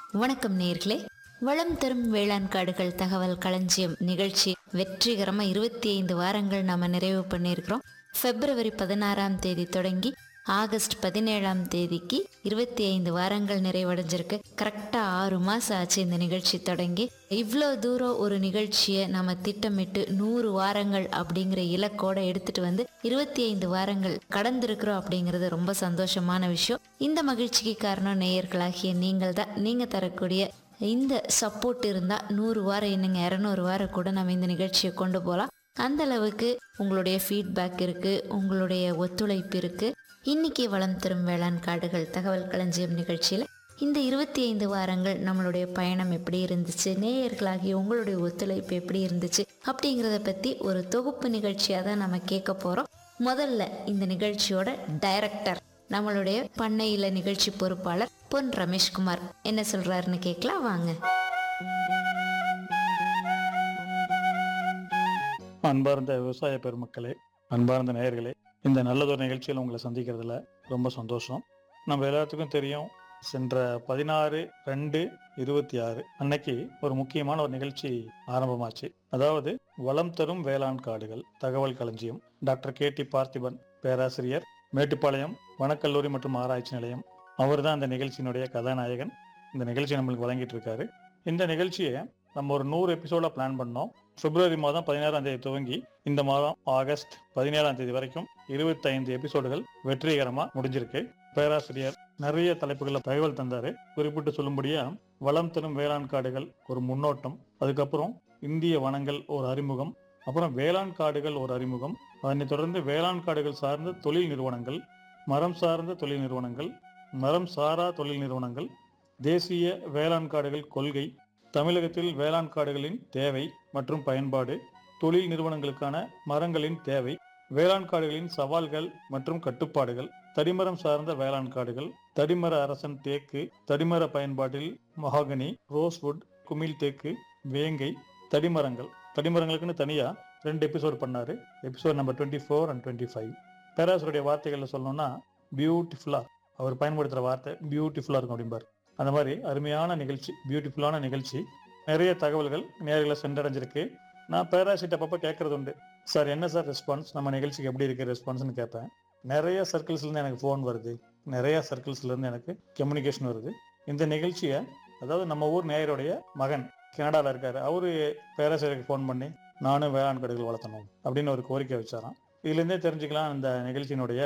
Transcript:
வணக்கம் நேர்களே வளம் தரும் வேளாண் காடுகள் தகவல் களஞ்சியம் நிகழ்ச்சி வெற்றிகரமா இருபத்தி ஐந்து வாரங்கள் நாம நிறைவு பண்ணியிருக்கிறோம் பிப்ரவரி பதினாறாம் தேதி தொடங்கி ஆகஸ்ட் பதினேழாம் தேதிக்கு இருபத்தி ஐந்து வாரங்கள் நிறைவடைஞ்சிருக்கு கரெக்டா ஆறு மாசம் ஆச்சு இந்த நிகழ்ச்சி தொடங்கி இவ்வளோ தூரம் ஒரு நிகழ்ச்சியை நம்ம திட்டமிட்டு நூறு வாரங்கள் அப்படிங்கிற இலக்கோட எடுத்துட்டு வந்து இருபத்தி ஐந்து வாரங்கள் கடந்திருக்கிறோம் அப்படிங்கிறது ரொம்ப சந்தோஷமான விஷயம் இந்த மகிழ்ச்சிக்கு காரணம் நேயர்களாகிய நீங்கள் தான் நீங்க தரக்கூடிய இந்த சப்போர்ட் இருந்தால் நூறு வாரம் என்னங்க இரநூறு வாரம் கூட நம்ம இந்த நிகழ்ச்சியை கொண்டு போகலாம் அந்த அளவுக்கு உங்களுடைய ஃபீட்பேக் இருக்குது உங்களுடைய ஒத்துழைப்பு இருக்குது இன்னைக்கு வளம் தரும் வேளாண் காடுகள் தகவல் களஞ்சியம் நிகழ்ச்சியில் இந்த இருபத்தி ஐந்து வாரங்கள் நம்மளுடைய பயணம் எப்படி இருந்துச்சு நேயர்களாகிய உங்களுடைய ஒத்துழைப்பு எப்படி இருந்துச்சு அப்படிங்கிறத பற்றி ஒரு தொகுப்பு நிகழ்ச்சியாக தான் நம்ம கேட்க போகிறோம் முதல்ல இந்த நிகழ்ச்சியோட டைரக்டர் நம்மளுடைய பண்ணையில நிகழ்ச்சி பொறுப்பாளர் பொன் ரமேஷ்குமார் என்ன சொல்றாருன்னு கேட்கலாம் வாங்க அன்பார்ந்த விவசாய பெருமக்களே அன்பார்ந்த நேயர்களே இந்த நல்லதொரு நிகழ்ச்சியில் உங்களை சந்திக்கிறதுல ரொம்ப சந்தோஷம் நம்ம எல்லாத்துக்கும் தெரியும் சென்ற பதினாறு ரெண்டு இருபத்தி ஆறு அன்னைக்கு ஒரு முக்கியமான ஒரு நிகழ்ச்சி ஆரம்பமாச்சு அதாவது வளம் தரும் வேளாண் காடுகள் தகவல் களஞ்சியம் டாக்டர் கே டி பார்த்திபன் பேராசிரியர் மேட்டுப்பாளையம் வனக்கல்லூரி மற்றும் ஆராய்ச்சி நிலையம் அவர் தான் அந்த நிகழ்ச்சியினுடைய கதாநாயகன் இந்த நிகழ்ச்சி நம்மளுக்கு வழங்கிட்டு இருக்காரு இந்த நிகழ்ச்சியை நம்ம ஒரு நூறு எபிசோட பிளான் பண்ணோம் பிப்ரவரி மாதம் பதினாறாம் தேதி துவங்கி இந்த மாதம் ஆகஸ்ட் பதினேழாம் தேதி வரைக்கும் இருபத்தைந்து எபிசோடுகள் வெற்றிகரமா முடிஞ்சிருக்கு பேராசிரியர் நிறைய தலைப்புகளை தகவல் தந்தாரு குறிப்பிட்டு சொல்லும்படியா வளம் தரும் வேளாண் காடுகள் ஒரு முன்னோட்டம் அதுக்கப்புறம் இந்திய வனங்கள் ஒரு அறிமுகம் அப்புறம் வேளாண் காடுகள் ஒரு அறிமுகம் அதனைத் தொடர்ந்து வேளாண் காடுகள் சார்ந்த தொழில் நிறுவனங்கள் மரம் சார்ந்த தொழில் நிறுவனங்கள் மரம் சாரா தொழில் நிறுவனங்கள் தேசிய வேளாண் காடுகள் கொள்கை தமிழகத்தில் வேளாண் காடுகளின் தேவை மற்றும் பயன்பாடு தொழில் நிறுவனங்களுக்கான மரங்களின் தேவை வேளாண் காடுகளின் சவால்கள் மற்றும் கட்டுப்பாடுகள் தடிமரம் சார்ந்த வேளாண் காடுகள் தடிமர அரசன் தேக்கு தடிமர பயன்பாட்டில் மகாகனி ரோஸ்வுட் குமிழ் தேக்கு வேங்கை தடிமரங்கள் தடிமரங்களுக்குன்னு தனியா ரெண்டு எபிசோட் பண்ணாரு episode number twenty four and twenty five பேராசருடைய வார்த்தைகள்ல சொல்லணும்னா பியூட்டிஃபுல்லா அவர் பயன்படுத்துற வார்த்தை பியூட்டிஃபுல்லா இருக்கும் அப்படிம்பார் அந்த மாதிரி அருமையான நிகழ்ச்சி பியூட்டிஃபுல்லான நிகழ்ச்சி நிறைய தகவல்கள் நேர்களை சென்றடைஞ்சிருக்கு நான் பேராசிட்ட அப்பப்போ கேட்கறது உண்டு சார் என்ன சார் ரெஸ்பான்ஸ் நம்ம நிகழ்ச்சிக்கு எப்படி இருக்கு ரெஸ்பான்ஸ்னு கேட்பேன் நிறைய சர்க்கிள்ஸ்ல இருந்து எனக்கு ஃபோன் வருது நிறைய சர்க்கிள்ஸ்ல இருந்து எனக்கு கம்யூனிகேஷன் வருது இந்த நிகழ்ச்சியை அதாவது நம்ம ஊர் நேயருடைய மகன் கனடால இருக்காரு அவரு பேராசிரியருக்கு ஃபோன் பண்ணி நானும் வேளாண் கடைகள் வளர்த்தணும் அப்படின்னு ஒரு கோரிக்கை வச்சாராம் இதுல இருந்தே தெரிஞ்சுக்கலாம் இந்த நிகழ்ச்சியினுடைய